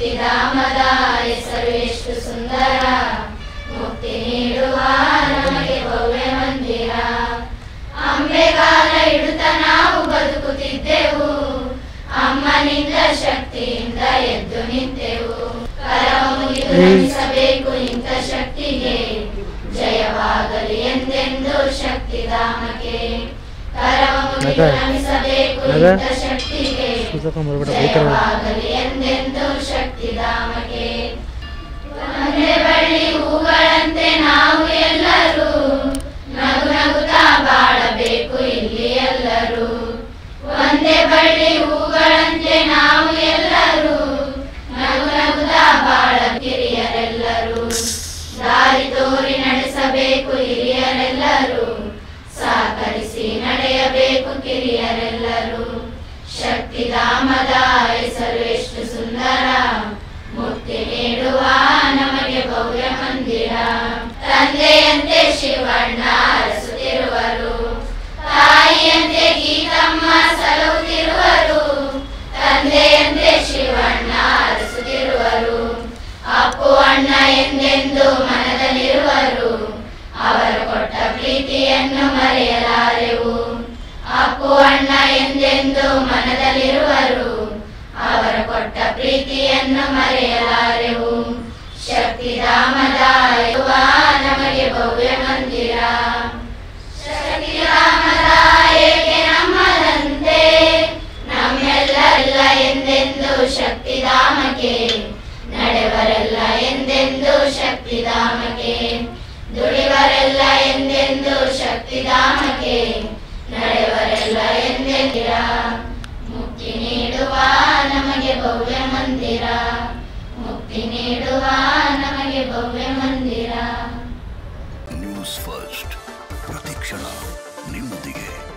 ಮುಕ್ತಿಧಾಮದ ಹೆಸರು ಎಷ್ಟು ಸುಂದರ ಮುಕ್ತಿ ನೀಡುವ ನಮಗೆ ಭವ್ಯ ಮಂದಿರ ಅಂಬೆಗಾಲ ಇಡುತ್ತ ನಾವು ಬದುಕುತ್ತಿದ್ದೆವು ಅಮ್ಮನಿಂದ ಶಕ್ತಿಯಿಂದ ಎದ್ದು ನಿಂತೆವು ಕರವ ಮುಗಿದು ನಮಿಸಬೇಕು ಇಂಥ ಶಕ್ತಿಗೆ ಜಯವಾಗಲಿ ಎಂದೆಂದು ಶಕ್ತಿಧಾಮಕ್ಕೆ ಕರವ ಮುಗಿದು ನಗ. ನಮಿಸಬೇಕು ನಗ. ಇಂಥ ಶಕ್ತಿಗೆ ಕೂತ್ಕೊಂಡ್ ಬರ್ಬೇಡ, ಬೈತಾರೆ ಅವ್ರು. ಜಯವಾಗಲಿ ಎಂದೆಂದು ಶಕ್ತಿಧಾಮಕ್ಕೆ ಒಂದೇ ಬಳ್ಳಿ ಹೂಗಳಂತೆ ನಾವು ಎಲ್ಲರೂ ನಗು ನಗುತ್ತಾ ಬಾಳಬೇಕು ಇಲ್ಲಿ ಎಲ್ಲರೂ ಒಂದೇ ಬಳ್ಳಿ ಹೂಗಳಂತೆ ನಾವು ಎಲ್ಲರೂ ನಗು ನಗುತ್ತಾ ಬಾಳ ಕಿರಿಯರೆಲ್ಲರೂ ದಾರಿ ತೋರಿ ನಡೆಸಬೇಕು ಹಿರಿಯರೆಲ್ಲರೂ ಸಹಕರಿಸಿ ನಡೆಯಬೇಕು ಕಿರಿಯರೆಲ್ಲರೂ ಶಕ್ತಿಧಾಮದ ಹೆಸರು ಎಷ್ಟು ಸುಂದರ ಮುಕ್ತಿ ನೀಡುವ ನಮಗೆ ಭವ್ಯ ಮಂದಿರ ತಂದೆಯಂತೆ ಶಿವಣ್ಣ ಅರಸುತ್ತಿರುವರು ತಾಯಿಯಂತೆ ಗೀತಮ್ಮ ಸಲಹುತ್ತಿರುವರು ತಂದೆಯಂತೆ ಶಿವಣ್ಣ ಅರಸುತ್ತಿರುವರು ಅಪ್ಪು ಅಣ್ಣ ಎಂದೆಂದು ಮನದಲ್ಲಿರುವರು ಅವರು ಕೊಟ್ಟ ಪ್ರೀತಿಯನ್ನು ಮರೆಯಲಾರೆವು ಅಪ್ಪು ಅಣ್ಣ ಎಂದೆಂದು ಮನದಲ್ಲಿರುವರು ಅವರ ಕೊಟ್ಟ ಪ್ರೀತಿಯನ್ನು ಮರೆಯಲಾರೆವು ಶಕ್ತಿಧಾಮದ ಇರುವ ನಮಗೆ ಭವ್ಯ ಮಂದಿರ ಶಕ್ತಿಧಾಮದ ಏಕೆ ನಮ್ಮದಂತೆ ನಮ್ಮೆಲ್ಲರೆಲ್ಲ ಎಂದೆಂದು ಶಕ್ತಿಧಾಮಕ್ಕೆ ನಡೆವರೆಲ್ಲ ಎಂದೆಂದು ಶಕ್ತಿಧಾಮಕ್ಕೆ ದುಡಿವರೆಲ್ಲ ಎಂದೆಂದು ಶಕ್ತಿಧಾಮಕ್ಕೆ ನಡೆವರೆಲ್ಲ ಎಂದೆಂದಿರ ಮುಕ್ತಿ ನೀಡುವ ನಮಗೆ ಭವ್ಯ ಮಂದಿರ ಮುಕ್ತಿ ನೀಡುವ ನಮಗೆ ಭವ್ಯ ಮಂದಿರ ನ್ಯೂಸ್ ಫಸ್ಟ್ ಪ್ರತಿಕ್ಷಣ ನಿಮ್ಮೊಂದಿಗೆ